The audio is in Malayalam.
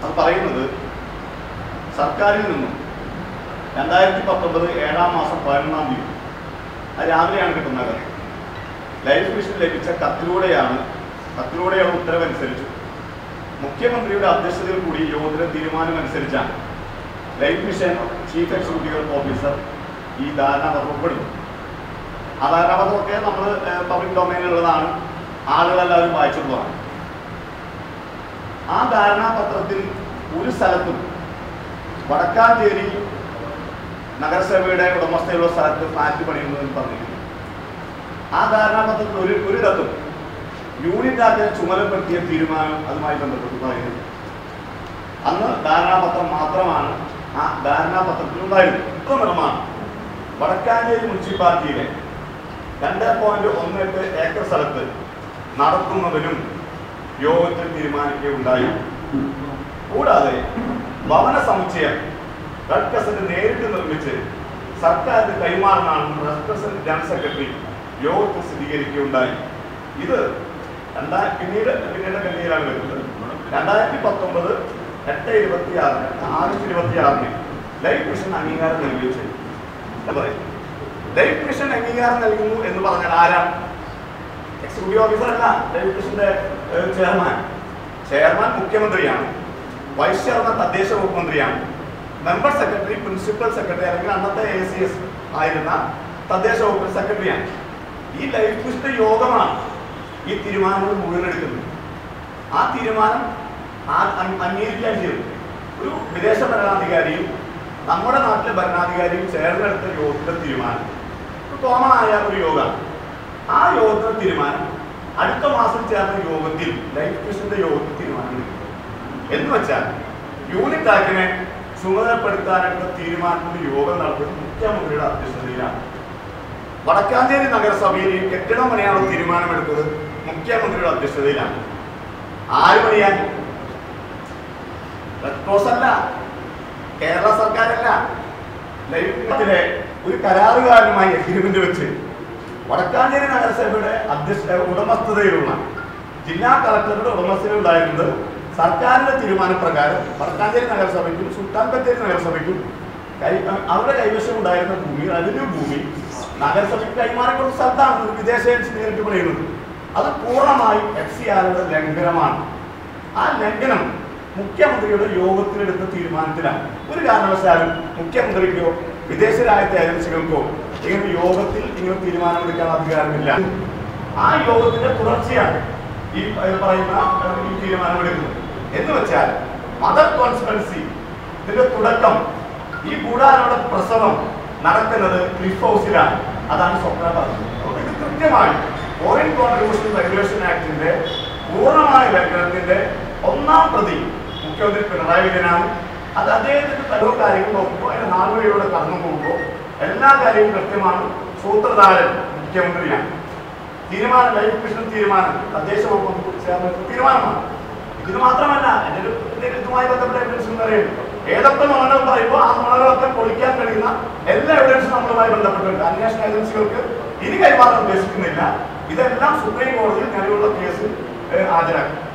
അത് പറയുന്നത് സർക്കാരിൽ നിന്നും രണ്ടായിരത്തി പത്തൊമ്പത് ഏഴാം മാസം പതിനൊന്നാം തീയതി അത് രാവിലെയാണ് കിട്ടുന്ന കത്ത് ലൈഫ് മിഷൻ ലഭിച്ച കത്തിലൂടെയാണ് കത്തിലൂടെയുള്ള ഉത്തരവനുസരിച്ച് മുഖ്യമന്ത്രിയുടെ അധ്യക്ഷതയിൽ കൂടി യോഗത്തിലെ തീരുമാനമനുസരിച്ചാണ് life mission chief executive officer ഈ ധാരണാപത്രം ഒപ്പിടുന്നു ആ ധാരണാപത്രമൊക്കെ നമ്മൾ പബ്ലിക് ഡൊമൈനിലുള്ളതാണ് ആളുകളെല്ലാവരും വായിച്ചിട്ടുള്ളതാണ് ആ ധാരണാപത്രത്തിൽ ഒരു സ്ഥലത്തും വടക്കാഞ്ചേരി നഗരസഭയുടെ ഉടമസ്ഥയുള്ള സ്ഥലത്ത് ഫ്ലാറ്റ് പണിയുന്നതെന്ന് പറഞ്ഞിരിക്കുന്നു ആ ധാരണാപത്രത്തിൽ ഒരു ഒരിടത്തും യൂണിറ്റ് ആക്കിയ ചുമതലപ്പെടുത്തിയ തീരുമാനം അതുമായി ബന്ധപ്പെട്ട് പറയുന്നത് അന്ന് ധാരണാപത്രം മാത്രമാണ് ആ ധാരണാപത്രത്തിൽ ഉണ്ടായിരുന്നത് ഇപ്പൊ നിർമ്മാണം വടക്കാഞ്ചേരി മുനിസിപ്പാലിറ്റിയിലെ രണ്ട് പോയിന്റ് ഒന്ന് എട്ട് ഏക്കർ സ്ഥലത്ത് നടത്തുന്നതിനും യോഗത്തിൽ തീരുമാനിക്കുകയുണ്ടായി കൂടാതെ ഭവന സമുച്ചയം റെഡ് ക്രസന്റ് നേരിട്ട് നിർമ്മിച്ച് സർക്കാരിന് കൈമാറാനാണ് റെഡ് ക്രസന്റ് ജനറൽ സെക്രട്ടറി യോഗത്തിൽ സ്ഥിരീകരിക്കുകയുണ്ടായി ഇത് രണ്ടായി പിന്നീട് പിന്നീട് കണ്ണീരാണ് വരുന്നത് രണ്ടായിരത്തി പത്തൊമ്പത് എട്ട് ഇരുപത്തി ആറിന് ആഗസ്റ്റ് ഇരുപത്തി ആറിന് ലൈഫ് മിഷൻ അംഗീകാരം നൽകുകയും ചെയ്തു എന്താ പറയുക ലൈഫ് മിഷൻ അംഗീകാരം നൽകുന്നു എന്ന് പറഞ്ഞാൽ ആരാണ് എക്സിക്യൂട്ടീവ് ഓഫീസർ അല്ല ലൈഫ് മിഷന്റെ ചെയർമാൻ ചെയർമാൻ മുഖ്യമന്ത്രിയാണ് വൈസ് ചെയർമാൻ തദ്ദേശ വകുപ്പ് മന്ത്രിയാണ് മെമ്പർ സെക്രട്ടറി പ്രിൻസിപ്പൽ സെക്രട്ടറി അല്ലെങ്കിൽ അന്നത്തെ എ സി എസ് ആയിരുന്ന തദ്ദേശ വകുപ്പ് സെക്രട്ടറിയാണ് ഈ ലൈഫ് മിഷന്റെ യോഗമാണ് ഈ തീരുമാനങ്ങൾ മുഴുവൻ എടുക്കുന്നത് ആ തീരുമാനം ആ- അംഗ- അംഗീകരിക്കാൻ ചെയ്തു ഒരു വിദേശ ഭരണാധികാരിയും നമ്മുടെ നാട്ടിലെ ഭരണാധികാരിയും ചേർന്നെടുത്ത യോഗത്തിന്റെ തീരുമാനം കോമൺ ആയ ഒരു യോഗമാണ് ആ യോഗത്തിന്റെ തീരുമാനം അടുത്ത മാസം ചേർന്ന യോഗത്തിൽ ലൈഫ് മിഷന്റെ യോഗത്തിൽ തീരുമാനം എടുക്കും എന്ന് വെച്ചാൽ യൂണിറ്റ് ആക്കിനെ ചുമതലപ്പെടുത്താനുള്ള തീരുമാനത്തിന്റെ യോഗം നടത്തുന്നത് മുഖ്യമന്ത്രിയുടെ അധ്യക്ഷതയിലാണ് വടക്കാഞ്ചേരി നഗരസഭയിൽ ഈ കെട്ടിടം പണിയാനുള്ള തീരുമാനമെടുത്തത് മുഖ്യമന്ത്രിയുടെ അധ്യക്ഷതയിലാണ് ആര് പണിയാൻ റെഡ് ക്രോസ് അല്ല കേരള സർക്കാരല്ല ലൈഫിലെ ഒരു കരാറുകാരനുമായി എഗ്രിമെന്റ് വെച്ച് വടക്കാഞ്ചേരി നഗരസഭയുടെ അധ്യക്ഷ ഉടമസ്ഥതയിലുള്ള ജില്ലാ കളക്ടറുടെ ഉടമസ്ഥതയിലുണ്ടായിരുന്നത് സർക്കാരിന്റെ തീരുമാനപ്രകാരം വടക്കാഞ്ചേരി നഗരസഭയ്ക്കും സുൽത്താൻ ബത്തേരി നഗരസഭയ്ക്കും കൈ അവരുടെ കൈവശം ഉണ്ടായിരുന്ന ഭൂമി റവന്യൂ ഭൂമി നഗരസഭയ്ക്ക് കൈമാറിക്കൊടുത്ത സ്ഥലത്താണ് ഒരു വിദേശ ഏജൻസി നേരിട്ട് പറയുന്നത് അത് പൂർണ്ണമായും എഫ് സി ആറുടെ ലംഘനമാണ് ആ ലംഘനം മുഖ്യമന്ത്രിയുടെ യോഗത്തിലെടുത്ത തീരുമാനത്തിലാണ് ഒരു കാരണവശാലും മുഖ്യമന്ത്രിക്കോ വിദേശ രാജ്യത്തെ ഏജൻസികൾക്കോ ഇങ്ങനെ യോഗത്തിൽ ഇങ്ങനെ തീരുമാനമെടുക്കാൻ അധികാരമില്ല ആ യോഗത്തിന്റെ തുടർച്ചയാണ് ഈ പ- പറയുന്ന ഏഹ്, ഈ തീരുമാനമെടുക്കുന്നത് എന്ന് വെച്ചാൽ മദർ കോൺസ്പെൻസി ഇതിന്റെ തുടക്കം ഈ കൂടാരയുടെ പ്രസവം നടക്കുന്നത് ക്ലിഫ് ഹൗസിലാണ് അതാണ് സ്വപ്ന പറഞ്ഞത് അപ്പോൾ ഇത് കൃത്യമായി ഫോറിൻ കോൺട്രിബ്യൂഷൻ റെഗുലേഷൻ ആക്ടിന്റെ പൂർണ്ണമായ ലംഘനത്തിന്റെ ഒന്നാം പ്രതി മുഖ്യമന്ത്രി പിണറായി വിജയനാണ് അത് അദ്ദേഹത്തിന്റെ പല കാര്യങ്ങൾ നോക്കുമ്പോൾ അതിന്റെ നാളുകളിലൂടെ കടന്നു പോകുമ്പോൾ എല്ലാ കാര്യവും കൃത്യമാണ് സൂത്രധാരൻ മുഖ്യമന്ത്രിയാണ് തീരുമാനം ലൈഫ് മിഷൻ തീരുമാനം തദ്ദേശ വകുപ്പ് ചേർന്ന തീരുമാനമാണ് ഇത് മാത്രമല്ല എൻ്റെ ഒരു ഇതിന്റെ ഇതുമായി ബന്ധപ്പെട്ട എവിഡൻസ് പറയും ഏതൊക്കെ നുണകൾ പറയുമ്പോൾ ആ നുണകളൊക്കെ പൊളിക്കാൻ കഴിയുന്ന എല്ലാ എവിഡൻസും നമ്മളുമായി ബന്ധപ്പെട്ടിട്ടുണ്ട് അന്വേഷണ ഏജൻസികൾക്ക് ഇനി കൈമാറാൻ ഉദ്ദേശിക്കുന്നില്ല ഇതെല്ലാം സുപ്രീം കോടതിയിൽ നിലവിലുള്ള കേസിൽ ഏഹ്, ഹാജരാക്കും